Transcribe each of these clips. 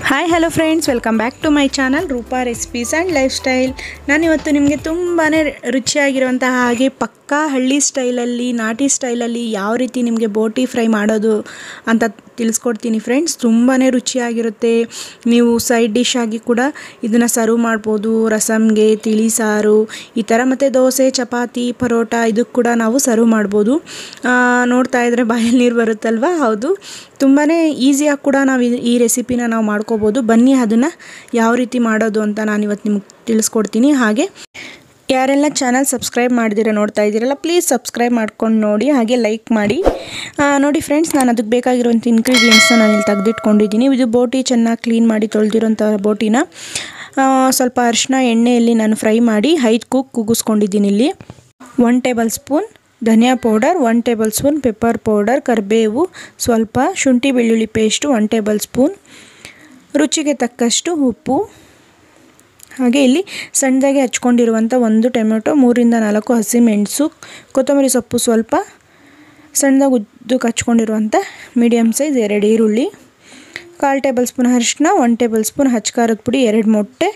hi hello friends welcome back to my channel Roopa recipes and lifestyle ನಾನಿವತ್ತು ನಿಮಗೆ ತುಂಬಾ ರುಚಿಯಾಗಿರುವಂತಹ ಹಾಗೆ ಪಕ್ಕಾ ಹಳ್ಳಿ ಸ್ಟೈಲಲ್ಲಿ ನಾಟಿ ಸ್ಟೈಲಲ್ಲಿ ಯಾವ ರೀತಿ ನಿಮಗೆ ಬೋಟಿ ಫ್ರೈ ಮಾಡೋದು ಅಂತ ತಿಳಿಸ್ಕೊಡ್ತೀನಿ ಫ್ರೆಂಡ್ಸ್ ತುಂಬಾ ರುಚಿಯಾಗಿರುತ್ತೆ ನೀವು ಸೈಡ್ ಡಿಶ್ ಆಗಿ ಕೂಡ ಇದನ್ನು ಸರ್ವ್ ಮಾಡ್ಬೋದು ರಸಮ್ಗೆ ತಿಳಿ ಸಾರು ಈ ಥರ ಮತ್ತು ದೋಸೆ ಚಪಾತಿ ಪರೋಟ ಇದಕ್ಕೆ ಕೂಡ ನಾವು ಸರ್ವ್ ಮಾಡ್ಬೋದು ಆ, ನೋಡ್ತಾ ಇದ್ರೆ ಬಾಯಲ್ಲಿ ನೀರು ಬರುತ್ತಲ್ವ ಹೌದು ತುಂಬಾ ಈಸಿಯಾಗಿ ಕೂಡ ನಾವು ಈ- ಈ ರೆಸಿಪಿನ ನಾವು ಮಾಡ್ಕೋಬೋದು ಬನ್ನಿ ಅದನ್ನು ಯಾವ ರೀತಿ ಮಾಡೋದು ಅಂತ ನಾನು ಇವತ್ತು ನಿಮ್ಗೆ ತಿಳಿಸ್ಕೊಡ್ತೀನಿ ಹಾಗೆ ಯಾರೆಲ್ಲ ಚಾನಲ್ ಸಬ್ಸ್ಕ್ರೈಬ್ ಮಾಡಿದಿರ ನೋಡ್ತಾ ಇದ್ದೀರಲ್ಲ ಪ್ಲೀಸ್ ಸಬ್ಸ್ಕ್ರೈಬ್ ಮಾಡ್ಕೊಂಡು ನೋಡಿ ಹಾಗೆ ಲೈಕ್ ಮಾಡಿ ಆ, ನೋಡಿ ಫ್ರೆಂಡ್ಸ್ ನಾನು ಅದಕ್ಕೆ ಬೇಕಾಗಿರುವಂಥ ಇಂಗ್ರೀಡಿಯೆಂಟ್ಸ್ನ ನಾನು ಇಲ್ಲಿ ತೆಗೆದಿಟ್ಕೊಂಡಿದ್ದೀನಿ ಇದು ಬೋಟಿ ಚೆನ್ನಾಗಿ ಕ್ಲೀನ್ ಮಾಡಿ ತೊಳೆದಿರೋಂಥ ಬೋಟಿನ ಆ, ಸ್ವಲ್ಪ ಅರಿಶಿನ ಎಣ್ಣೆಯಲ್ಲಿ ನಾನು ಫ್ರೈ ಮಾಡಿ ಐದು ಕುಕ್ ಕೂಗಿಸ್ಕೊಂಡಿದ್ದೀನಿ ಇಲ್ಲಿ ಒನ್ ಟೇಬಲ್ ಸ್ಪೂನ್ ಧನಿಯಾ powder one tablespoon pepper powder ಕರಿಬೇವು ಸ್ವಲ್ಪ ಶುಂಠಿ ಬೆಳ್ಳುಳ್ಳಿ ಪೇಸ್ಟು ಒನ್ ಟೇಬಲ್ ಸ್ಪೂನ್ ರುಚಿಗೆ ತಕ್ಕಷ್ಟು ಉಪ್ಪು ಹಾಗೆ ಇಲ್ಲಿ ಸಣ್ಣದಾಗಿ ಹಚ್ಕೊಂಡಿರುವಂಥ ಒಂದು ಟೊಮೆಟೊ ಮೂರಿಂದ ನಾಲ್ಕು ಹಸಿಮೆಣಸು ಕೊತ್ತಂಬರಿ ಸೊಪ್ಪು ಸ್ವಲ್ಪ ಸಣ್ಣದಾಗಿ ಉದ್ದಕ್ಕೆ ಹಚ್ಕೊಂಡಿರುವಂಥ ಮೀಡಿಯಮ್ ಸೈಜ್ ಎರಡು ಈರುಳ್ಳಿ ಕಾಲು ಟೇಬಲ್ ಸ್ಪೂನ್ ಅರಿಶಿನ ಒನ್ ಟೇಬಲ್ ಸ್ಪೂನ್ ಹಚ್ಕಾರದ ಪುಡಿ ಎರಡು ಮೊಟ್ಟೆ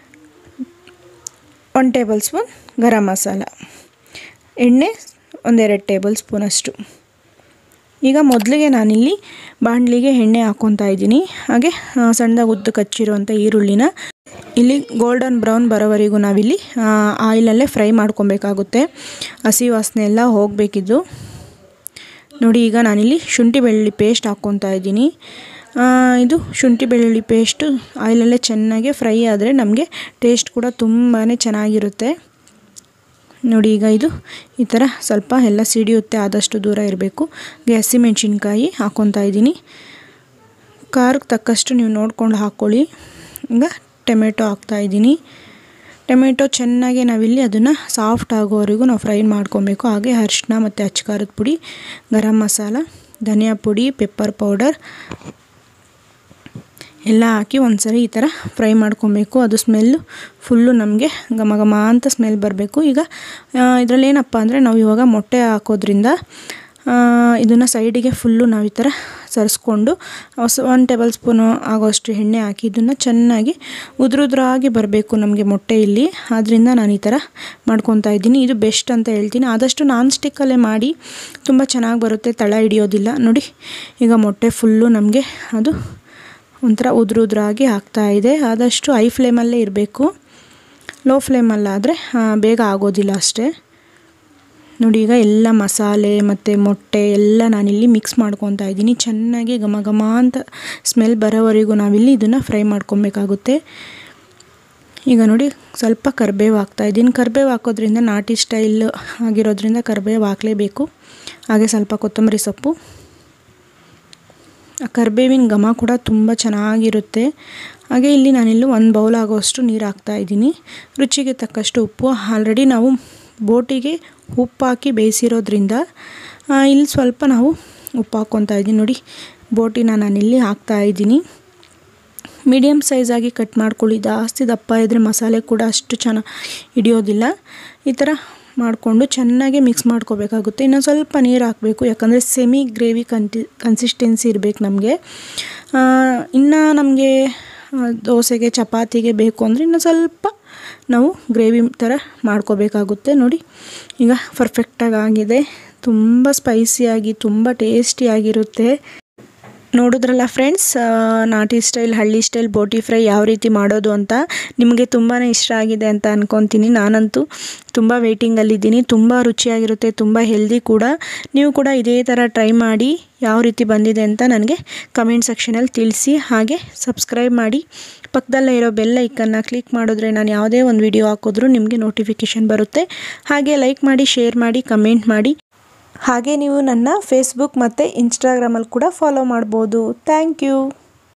one tablespoon garam masala ಎಣ್ಣೆ ಒಂದೆರಡು ಟೇಬಲ್ ಸ್ಪೂನಷ್ಟು ಈಗ ಮೊದಲಿಗೆ ನಾನಿಲ್ಲಿ ಬಾಣಲಿಗೆ ಎಣ್ಣೆ ಹಾಕ್ಕೊತಾ ಇದ್ದೀನಿ ಹಾಗೆ ಆ, ಸಣ್ಣದಾಗಿ ಉದ್ದಕ್ಕೆ ಹಚ್ಚಿರುವಂಥ ಈರುಳ್ಳಿನ ಇಲ್ಲಿ ಗೋಲ್ಡನ್ ಬ್ರೌನ್ ಬರೋವರೆಗೂ ನಾವಿಲ್ಲಿ ಆಯಿಲಲ್ಲೇ ಫ್ರೈ ಮಾಡ್ಕೊಬೇಕಾಗುತ್ತೆ ಹಸಿ ವಾಸನೆ ಎಲ್ಲ ಹೋಗಬೇಕಿದ್ದು ನೋಡಿ ಈಗ ನಾನಿಲ್ಲಿ ಶುಂಠಿ ಬೆಳ್ಳುಳ್ಳಿ ಪೇಸ್ಟ್ ಹಾಕ್ಕೊತಾ ಇದ್ದೀನಿ ಆ, ಇದು ಶುಂಠಿ ಬೆಳ್ಳುಳ್ಳಿ ಪೇಸ್ಟು ಆಯಿಲಲ್ಲೇ ಚೆನ್ನಾಗಿ ಫ್ರೈ ಆದರೆ ನಮಗೆ ಟೇಸ್ಟ್ ಕೂಡ ತುಂಬಾ ಚೆನ್ನಾಗಿರುತ್ತೆ ನೋಡಿ ಈಗ ಇದು ಈ ಥರ ಸ್ವಲ್ಪ ಎಲ್ಲ ಸಿಡಿಯುತ್ತೆ ಆದಷ್ಟು ದೂರ ಇರಬೇಕು ಹಸಿಮೆಣ್ಸಿನ್ಕಾಯಿ ಹಾಕ್ಕೊತಾ ಇದ್ದೀನಿ ಖಾರಕ್ಕೆ ತಕ್ಕಷ್ಟು ನೀವು ನೋಡ್ಕೊಂಡು ಹಾಕ್ಕೊಳ್ಳಿ ಈಗ ಟೊಮೆಟೊ ಹಾಕ್ತಾಯಿದ್ದೀನಿ ಟೊಮೆಟೊ ಚೆನ್ನಾಗಿ ನಾವಿಲ್ಲಿ ಅದನ್ನು ಸಾಫ್ಟ್ ಆಗೋವರೆಗೂ ನಾವು ಫ್ರೈ ಮಾಡ್ಕೊಬೇಕು ಹಾಗೆ ಅರಿಶಿನ ಮತ್ತು ಅಚ್ಕಾರದ ಪುಡಿ ಗರಂ ಮಸಾಲ ಧನಿಯಾ ಪುಡಿ ಪೆಪ್ಪರ್ ಪೌಡರ್ ಎಲ್ಲ ಹಾಕಿ ಒಂದ್ಸರಿ ಈ ಥರ ಫ್ರೈ ಮಾಡ್ಕೊಬೇಕು ಅದು ಸ್ಮೆಲ್ಲು ಫುಲ್ಲು ನಮಗೆ ಘಮ ಘಮ ಅಂತ ಸ್ಮೆಲ್ ಬರಬೇಕು ಈಗ ಇದರಲ್ಲಿ ಏನಪ್ಪ ಅಂದರೆ ನಾವು ಇವಾಗ ಮೊಟ್ಟೆ ಹಾಕೋದ್ರಿಂದ ಇದನ್ನು ಸೈಡಿಗೆ ಫುಲ್ಲು ನಾವು ಈ ಥರ ಸರಿಸ್ಕೊಂಡು ಒನ್ ಟೇಬಲ್ ಸ್ಪೂನು ಆಗೋಷ್ಟು ಎಣ್ಣೆ ಹಾಕಿ ಇದನ್ನು ಚೆನ್ನಾಗಿ ಉದುರುದ್ರಾಗಿ ಬರಬೇಕು ನಮಗೆ ಮೊಟ್ಟೆ ಇಲ್ಲಿ ಆದ್ದರಿಂದ ನಾನು ಈ ಥರ ಮಾಡ್ಕೊತಾ ಇದ್ದೀನಿ ಇದು ಬೆಸ್ಟ್ ಅಂತ ಹೇಳ್ತೀನಿ ಆದಷ್ಟು ನಾನ್ ಸ್ಟಿಕ್ಕಲ್ಲೇ ಮಾಡಿ ತುಂಬ ಚೆನ್ನಾಗಿ ಬರುತ್ತೆ ತಳ ಹಿಡಿಯೋದಿಲ್ಲ ನೋಡಿ ಈಗ ಮೊಟ್ಟೆ ಫುಲ್ಲು ನಮಗೆ ಅದು ಒಂಥರ ಉದುರು ಉದುರಾಗಿ ಆಗ್ತಾ ಇದೆ ಆದಷ್ಟು ಹೈ ಫ್ಲೇಮಲ್ಲೇ ಇರಬೇಕು ಲೋ ಫ್ಲೇಮಲ್ಲಾದರೆ ಬೇಗ ಆಗೋದಿಲ್ಲ ಅಷ್ಟೇ ನೋಡಿ ಈಗ ಎಲ್ಲ ಮಸಾಲೆ ಮತ್ತು ಮೊಟ್ಟೆ ಎಲ್ಲ ನಾನಿಲ್ಲಿ ಮಿಕ್ಸ್ ಮಾಡ್ಕೊತಾ ಇದ್ದೀನಿ ಚೆನ್ನಾಗಿ ಘಮ ಘಮ ಅಂತ ಸ್ಮೆಲ್ ಬರೋವರೆಗೂ ನಾವಿಲ್ಲಿ ಇದನ್ನು ಫ್ರೈ ಮಾಡ್ಕೊಬೇಕಾಗುತ್ತೆ ಈಗ ನೋಡಿ ಸ್ವಲ್ಪ ಕರಿಬೇವು ಹಾಕ್ತಾಯಿದ್ದೀನಿ ಕರಿಬೇವು ಹಾಕೋದ್ರಿಂದ ನಾಟಿ ಸ್ಟೈಲ್ ಆಗಿರೋದ್ರಿಂದ ಕರಿಬೇವು ಹಾಕಲೇಬೇಕು ಹಾಗೆ ಸ್ವಲ್ಪ ಕೊತ್ತಂಬರಿ ಸೊಪ್ಪು ಆ ಕರಿಬೇವಿನ ಘಮ ಕೂಡ ತುಂಬ ಚೆನ್ನಾಗಿರುತ್ತೆ ಹಾಗೆ ಇಲ್ಲಿ ನಾನಿಲ್ಲಿ ಒಂದು ಬೌಲ್ ಆಗೋಷ್ಟು ನೀರು ಹಾಕ್ತಾ ಇದ್ದೀನಿ ರುಚಿಗೆ ತಕ್ಕಷ್ಟು ಉಪ್ಪು ಆಲ್ರೆಡಿ ನಾವು ಬೋಟಿಗೆ ಉಪ್ಪು ಹಾಕಿ ಬೇಯಿಸಿರೋದ್ರಿಂದ ಆ, ಇಲ್ಲಿ ಸ್ವಲ್ಪ ನಾವು ಉಪ್ಪು ಹಾಕ್ಕೊತಾ ಇದ್ದೀನಿ ನೋಡಿ ಬೋಟಿನ ನಾನಿಲ್ಲಿ ಹಾಕ್ತಾ ಇದ್ದೀನಿ ಮೀಡಿಯಮ್ ಸೈಜಾಗಿ ಕಟ್ ಮಾಡ್ಕೊಳ್ಳಿ ಜಾಸ್ತಿ ದಪ್ಪ ಇದ್ದರೆ ಮಸಾಲೆ ಕೂಡ ಅಷ್ಟು ಚೆನ್ನಾಗಿ ಹಿಡಿಯೋದಿಲ್ಲ ಈ ಥರ ಮಾಡಿಕೊಂಡು ಚೆನ್ನಾಗಿ ಮಿಕ್ಸ್ ಮಾಡ್ಕೋಬೇಕಾಗುತ್ತೆ ಇನ್ನು ಸ್ವಲ್ಪ ನೀರು ಹಾಕಬೇಕು ಯಾಕಂದರೆ ಸೆಮಿ ಗ್ರೇವಿ ಕಂಟಿ ಕನ್ಸಿಸ್ಟೆನ್ಸಿ ಇರಬೇಕು ನಮಗೆ ಇನ್ನು ನಮಗೆ ದೋಸೆಗೆ ಚಪಾತಿಗೆ ಬೇಕು ಅಂದರೆ ಇನ್ನು ಸ್ವಲ್ಪ ನಾವು ಗ್ರೇವಿ ಥರ ಮಾಡ್ಕೋಬೇಕಾಗುತ್ತೆ ನೋಡಿ ಈಗ ಪರ್ಫೆಕ್ಟಾಗಿ ಆಗಿದೆ ತುಂಬ ಸ್ಪೈಸಿಯಾಗಿ ತುಂಬ ಟೇಸ್ಟಿಯಾಗಿರುತ್ತೆ ನೋಡಿದ್ರಲ್ಲ ಫ್ರೆಂಡ್ಸ್ ನಾಟಿ ಸ್ಟೈಲ್ ಹಳ್ಳಿ ಸ್ಟೈಲ್ ಬೋಟಿ ಫ್ರೈ ಯಾವ ರೀತಿ ಮಾಡೋದು ಅಂತ ನಿಮಗೆ ತುಂಬಾ ಇಷ್ಟ ಆಗಿದೆ ಅಂತ ಅನ್ಕೊತೀನಿ ನಾನಂತೂ ತುಂಬ ವೇಟಿಂಗಲ್ಲಿದ್ದೀನಿ ತುಂಬ ರುಚಿಯಾಗಿರುತ್ತೆ ತುಂಬ ಹೆಲ್ದಿ ಕೂಡ ನೀವು ಕೂಡ ಇದೇ ಥರ ಟ್ರೈ ಮಾಡಿ ಯಾವ ರೀತಿ ಬಂದಿದೆ ಅಂತ ನನಗೆ ಕಮೆಂಟ್ ಸೆಕ್ಷನಲ್ಲಿ ತಿಳಿಸಿ ಹಾಗೆ ಸಬ್ಸ್ಕ್ರೈಬ್ ಮಾಡಿ ಪಕ್ಕದಲ್ಲೇ ಇರೋ ಬೆಲ್ ಐಕನ್ನ ಕ್ಲಿಕ್ ಮಾಡಿದ್ರೆ ನಾನು ಯಾವುದೇ ಒಂದು ವಿಡಿಯೋ ಹಾಕಿದ್ರೂ ನಿಮಗೆ ನೋಟಿಫಿಕೇಷನ್ ಬರುತ್ತೆ ಹಾಗೆ ಲೈಕ್ ಮಾಡಿ ಶೇರ್ ಮಾಡಿ ಕಮೆಂಟ್ ಮಾಡಿ ಹಾಗೆ ನೀವು ನನ್ನ ಫೇಸ್ಬುಕ್ ಮತ್ತು ಇನ್ಸ್ಟಾಗ್ರಾಮಲ್ಲಿ ಕೂಡ ಫಾಲೋ ಮಾಡ್ಬೋದು ಥ್ಯಾಂಕ್ ಯು